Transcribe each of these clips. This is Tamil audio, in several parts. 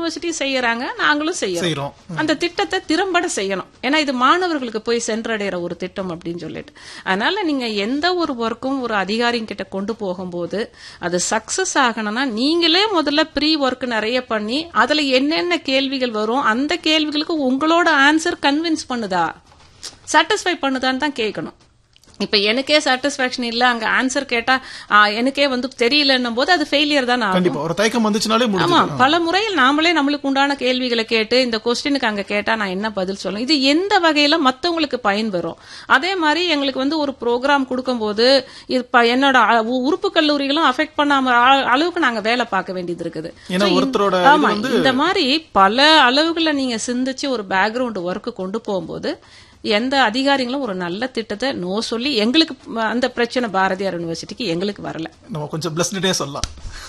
யூனிவர்சிட்டி செய்யறாங்க நாங்களும் செய்யறோம் செய்யறோம் அந்த திட்டத்தை திறம்பட செய்யணும் ஏன்னா இது மாணவர்களுக்கு போய் சென்றடைகிற ஒரு திட்டம் அப்படின்னு சொல்லிட்டு அதனால நீங்க எந்த ஒரு ஒர்க்கும் ஒரு அதிகாரிங்க கிட்ட கொண்டு போகும்போது அது சக்சஸ் ஆகணும்னா நீங்களே முதல்ல ப்ரீ ஒர்க் நிறைய பண்ணி அதுல என்னென்ன கேள்விகள் வரும் அந்த கேள்விகளுக்கு உங்களோட ஆன்சர் கன்வின்ஸ் பண்ணுதா சாட்டிஸ்ஃபை பண்ணுதான்னு தான் கேட்கணும் இப்ப எனக்கே சாட்டிஸ்பாக்சன் இல்ல அங்க ஆன்சர் கேட்டா ஆ, எனக்கே வந்து தெரியலன்னும் போது அது ஃபெயிலியர் தான் ஆகும் கண்டிப்பா ஒரு தயக்கம் வந்துச்சுனாலே முடிஞ்சு ஆமா பல முறையில் நாமளே நம்மளுக்கு உண்டான கேள்விகளை கேட்டு இந்த கொஸ்டினுக்கு அங்க கேட்டா நான் என்ன பதில் சொல்லணும் இது எந்த வகையில மத்தவங்களுக்கு பயன் பெறும் அதே மாதிரி எங்களுக்கு வந்து ஒரு ப்ரோக்ராம் கொடுக்கும்போது இது ப- என்னோட அ- உ- உறுப்பு கல்லூரிகளும் அஃபெக்ட் பண்ணாம அ- அளவுக்கு நாங்க வேலை பார்க்க வேண்டியது இருக்குது ஏன்னா So, இந்த- ஒருத்தரோட இது ஆமா வந்து இந்த மாதிரி பல அளவுகளை நீங்க சிந்திச்சு ஒரு பேக்ரவுண்ட் ஒர்க் கொண்டு போகும்போது எந்த அதிகாரிகளும் ஒரு நல்ல திட்டத்தை நோ சொல்லி எங்களுக்கு ம, அந்த பிரச்சனை பாரதியார் யூனிவர்சிட்டிக்கு எங்களுக்கு வரல நம்ம கொஞ்சம் பிளஸ்டே சொல்லலாம்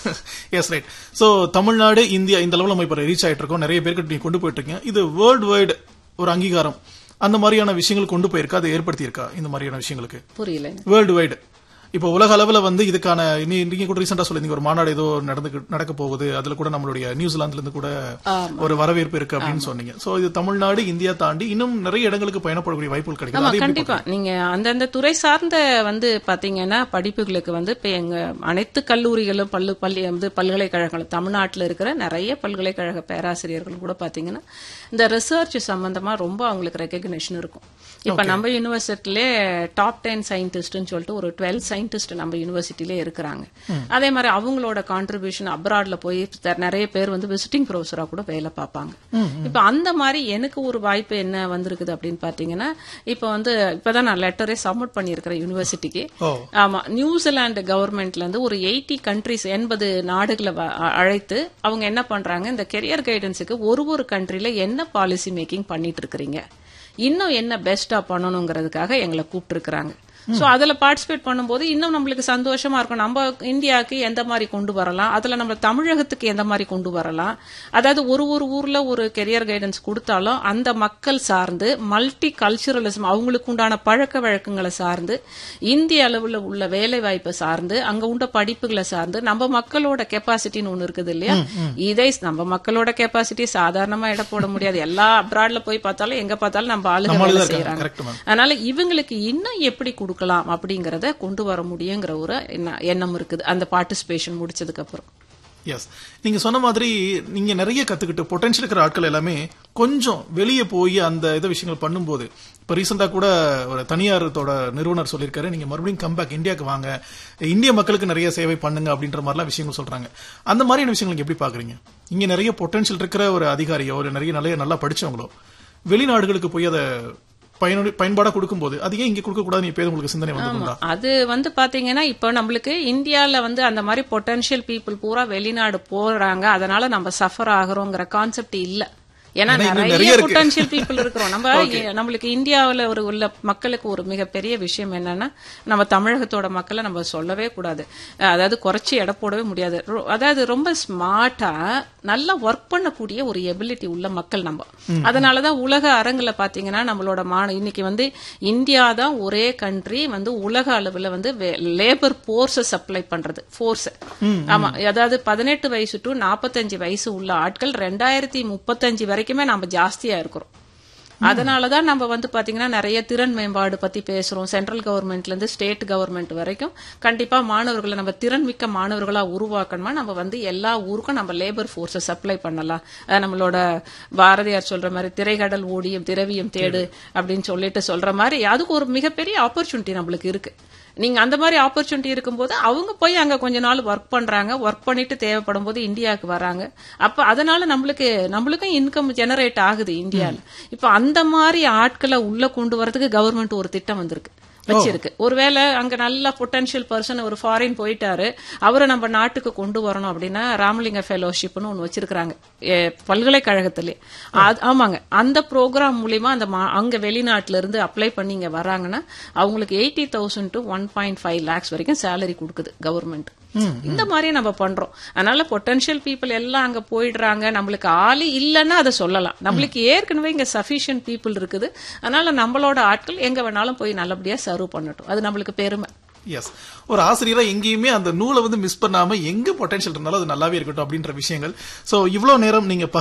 yes right so Tamil Nadu India இந்த லெவலில் நம்ம இப்ப ரீச் ஆயிட்டு இருக்கோம் நிறைய பேருக்கு நீங்க கொண்டு போயிட்டு இருக்கீங்க இது வேர்ல்டு வைடு ஒரு அங்கீகாரம் அந்த மாதிரியான விஷயங்கள் கொண்டு போயிருக்கா அதை ஏற்படுத்தி இருக்கா இந்த மாதிரியான விஷயங்களுக்கு புரியல வேர்ல்டு வைடு இப்போ உலக அளவுல வந்து இதுக்கான நீ நீங்க கூட ரீசெண்டா சொல்லிருந்தீங்க ஒரு மாநாடு ஏதோ நடந்து நடக்க போகுது அதுல கூட நம்மளுடைய நியூசிலாந்துல இருந்து கூட ஒரு வரவேற்பு இருக்கு அப்படின்னு சொன்னீங்க சோ இது தமிழ்நாடு இந்தியா தாண்டி இன்னும் நிறைய இடங்களுக்கு பயணப்படக்கூடிய வாய்ப்புகள் கிடைக்குது ஆமா அது எப்படி கண்டிப்பா நீங்க அந்தந்த துறை சார்ந்த வந்து பாத்தீங்கன்னா படிப்புகளுக்கு வந்து இப்ப எங்க அனைத்து கல்லூரிகளும் பள்ளு பள்ளி வந்து பல்கலைக்கழகங்களும் தமிழ்நாட்டுல இருக்கிற நிறைய பல்கலைக்கழக பேராசிரியர்கள் கூட பாத்தீங்கன்னா இந்த ரிசர்ச் சம்பந்தமா ரொம்ப அவங்களுக்கு ரெகக்னிஷன் இருக்கும் இப்ப நம்ம யூனிவர்சிட்டிலே டாப் டென் சயின்டிஸ்ட்னு சொல்லிட்டு ஒரு டுவெல் சயின்டிஸ்ட் நம்ம யூனிவர்சிட்டிலே இருக்கிறாங்க அதே மாதிரி அவங்களோட கான்ட்ரிபியூஷன் அப்ராட்ல போய் த- நிறைய பேர் வந்து விசிட்டிங் ப்ரொஃபஸரா கூட வேலை பார்ப்பாங்க இப்ப அந்த மாதிரி எனக்கு ஒரு வாய்ப்பு என்ன வந்திருக்குது அப்படின்னு பாத்தீங்கன்னா இப்ப வந்து இப்பதான் நான் லெட்டரே சப்மிட் பண்ணியிருக்கிறேன் யூனிவர்சிட்டிக்கு ஓ ஆமா நியூசிலாந்து கவர்மெண்ட்ல இருந்து ஒரு எயிட்டி கண்ட்ரிஸ் எண்பது நாடுகளை வ- அ- அழைத்து அவங்க என்ன பண்றாங்க இந்த கெரியர் கைடன்ஸுக்கு ஒரு ஒரு கண்ட்ரில என்ன பாலிசி மேக்கிங் பண்ணிட்டு இருக்கிறீங்க இன்னும் என்ன பெஸ்டா பண்ணணுங்கிறதுக்காக எங்களை கூப்பிட்டு சோ அதுல பார்ட்டிசிபேட் பண்ணும்போது இன்னும் நம்மளுக்கு சந்தோஷமா இருக்கும் நம்ம இந்தியாவுக்கு எந்த மாதிரி கொண்டு வரலாம் அதுல நம்ம தமிழகத்துக்கு எந்த மாதிரி கொண்டு வரலாம் அதாவது ஒரு ஒரு ஊர்ல ஒரு கெரியர் கைடன்ஸ் கொடுத்தாலும் அந்த மக்கள் சார்ந்து மல்டி கல்ச்சுரலிசம் அவங்களுக்கு உண்டான பழக்க வழக்கங்களை சார்ந்து இந்திய அளவுல உள்ள வேலை வாய்ப்பை சார்ந்து அங்க உண்ட படிப்புகளை சார்ந்து நம்ம மக்களோட கெப்பாசிட்டின்னு ஒண்ணு இருக்குது இல்லையா இதை நம்ம மக்களோட கெப்பாசிட்டி சாதாரணமா இட போட முடியாது எல்லா அப்ராட்ல போய் பார்த்தாலும் எங்க பார்த்தாலும் நம்ம ஆளுங்க நம்மளும் வேலை இருக்காங்க செய்யறாங்க கரெக்ட் மேம் அதனால இவங்களுக்கு இன்னும் எப்படி கொடுக்கலாம் அப்படிங்கறத கொண்டு வர முடியுங்கிற ஒரு எண்ண- எண்ணம் இருக்குது அந்த பார்ட்டிசிபேஷன் முடிச்சதுக்கு அப்புறம் எஸ் நீங்க சொன்ன மாதிரி நீங்க நிறைய கத்துக்கிட்டு பொட்டன்ஷியல் இருக்கிற ஆட்கள் எல்லாமே கொஞ்சம் வெளியே போய் அந்த இதை விஷயங்கள் பண்ணும்போது இப்ப ரீசெண்டா கூட ஒரு தனியாரத்தோட நிறுவனர் சொல்லியிருக்காரு நீங்க மறுபடியும் கம்பேக் இந்தியாவுக்கு வாங்க இந்திய மக்களுக்கு நிறைய சேவை பண்ணுங்க அப்படின்ற மாதிரிலாம் விஷயங்கள் சொல்றாங்க அந்த மாதிரியான விஷயங்கள் நீங்க எப்படி பாக்குறீங்க இங்க நிறைய பொட்டன்ஷியல் இருக்கிற ஒரு அதிகாரியோ ஒரு நிறைய நிறைய நல்லா படிச்சவங்களோ வெளிநாடுகளுக்கு போய் அதை பயனு பயன்பாடா கொடுக்கும்போது அது ஏன் இங்க கொடுக்க கூடாதுன்னு இப்ப உங்களுக்கு சிந்தனை வந்ததுண்டா அது வந்து பாத்தீங்கன்னா இப்ப நம்மளுக்கு இந்தியால வந்து அந்த மாதிரி பொட்டன்ஷியல் பீப்புள் பூரா வெளிநாடு போறாங்க அதனால நம்ம சஃபர் ஆகுறோங்கிற கான்செப்ட் இல்ல ஏன்னா ஏன்னா இன்னும் நிறைய நிறைய இருக்கு. பொட்டன்ஷியல் பீப்புள் இருக்கிறோம் நம்ம நம்மளுக்கு இந்தியாவுல ஒரு உள்ள மக்களுக்கு ஒரு மிகப்பெரிய விஷயம் என்னன்னா நம்ம தமிழகத்தோட மக்களை நம்ம சொல்லவே கூடாது அதாவது குறைச்சி எடை போடவே முடியாது ரொ- அதாவது ரொம்ப ஸ்மார்ட்டா நல்லா ஒர்க் பண்ணக்கூடிய ஒரு எபிலிட்டி உள்ள மக்கள் நம்ம அதனாலதான் உலக அரங்குல பாத்தீங்கன்னா நம்மளோட மான இன்னைக்கு வந்து இந்தியா தான் ஒரே கண்ட்ரி வந்து உலக அளவுல வந்து லேபர் போர்ஸ சப்ளை பண்றது ஃபோர்ஸ் ஆமா அதாவது பதினெட்டு வயசு டு நாற்பத்தஞ்சு வயசு உள்ள ஆட்கள் ரெண்டாயிரத்தி முப்பத்தஞ்சு வரைக்குமே நம்ம ஜாஸ்தியா இருக்கிறோம் அதனாலதான் நம்ம வந்து பாத்தீங்கன்னா நிறைய திறன் மேம்பாடு பத்தி பேசுறோம் சென்ட்ரல் கவர்மெண்ட்ல இருந்து ஸ்டேட் கவர்மெண்ட் வரைக்கும் கண்டிப்பா மாணவர்களை நம்ம திறன் மிக்க மாணவர்களா உருவாக்கணுமா நம்ம வந்து எல்லா ஊருக்கும் நம்ம லேபர் ஃபோர்ஸை சப்ளை பண்ணலாம் அஹ் நம்மளோட பாரதியார் சொல்ற மாதிரி திரைகடல் ஓடியும் திரவியம் தேடு அப்படின்னு சொல்லிட்டு சொல்ற மாதிரி அதுக்கு ஒரு மிகப்பெரிய ஆப்பர்ச்சுனிட்டி நம்மளுக்கு இருக்கு நீங்க அந்த மாதிரி ஆப்பர்ச்சுனிட்டி இருக்கும்போது அவங்க போய் அங்க கொஞ்ச நாள் ஒர்க் பண்றாங்க ஒர்க் பண்ணிட்டு தேவைப்படும் போது இந்தியாவுக்கு வராங்க அப்ப அதனால நம்மளுக்கு நம்மளுக்கும் இன்கம் ஜெனரேட் ஆகுது இந்தியால இப்ப அந்த மாதிரி ஆட்களை உள்ள கொண்டு வரதுக்கு கவர்மெண்ட் ஒரு திட்டம் வந்திருக்கு வச்சிருக்கு ஒருவேளை அங்க நல்ல பொட்டன்ஷியல் பர்சன் ஒரு ஃபாரின் போயிட்டாரு அவரை நம்ம நாட்டுக்கு கொண்டு வரணும் அப்படின்னா ராமலிங்க ஃபெலோஷிப்னு ஒன்னு வச்சிருக்காங்க எ, பல்கலைக்கழகத்திலே அது- ஆமாங்க அந்த ப்ரோக்ராம் மூலியமா அந்த மா- அங்க வெளிநாட்டுல இருந்து அப்ளை பண்ணி இங்க வராங்கன்னா அவங்களுக்கு eighty thousand to one point five lakhs வரைக்கும் சேலரி கொடுக்குது கவர்மெண்ட் இந்த மாதிரி நம்ம பண்றோம் அதனால பொட்டன்ஷியல் பீப்புள் எல்லாம் அங்க போயிடுறாங்க நம்மளுக்கு ஆளு இல்லைன்னா அதை சொல்லலாம் நம்மளுக்கு ஏற்கனவே இங்க சஃபிஷியன்ட் பீப்புள் இருக்குது அதனால நம்மளோட ஆட்கள் எங்க வேணாலும் போய் நல்லபடியா சர்வ் பண்ணட்டும் அது நம்மளுக்கு பெருமை எஸ் ஒரு ஆசிரியரா எங்கேயுமே அந்த நூலை வந்து மிஸ் பண்ணாம எங்க பொட்டன்ஷியல் இருந்தாலும் அது நல்லாவே இருக்கட்டும் அப்படின்ற விஷயங்கள் சோ இவ்வளவு நேரம் நீங்க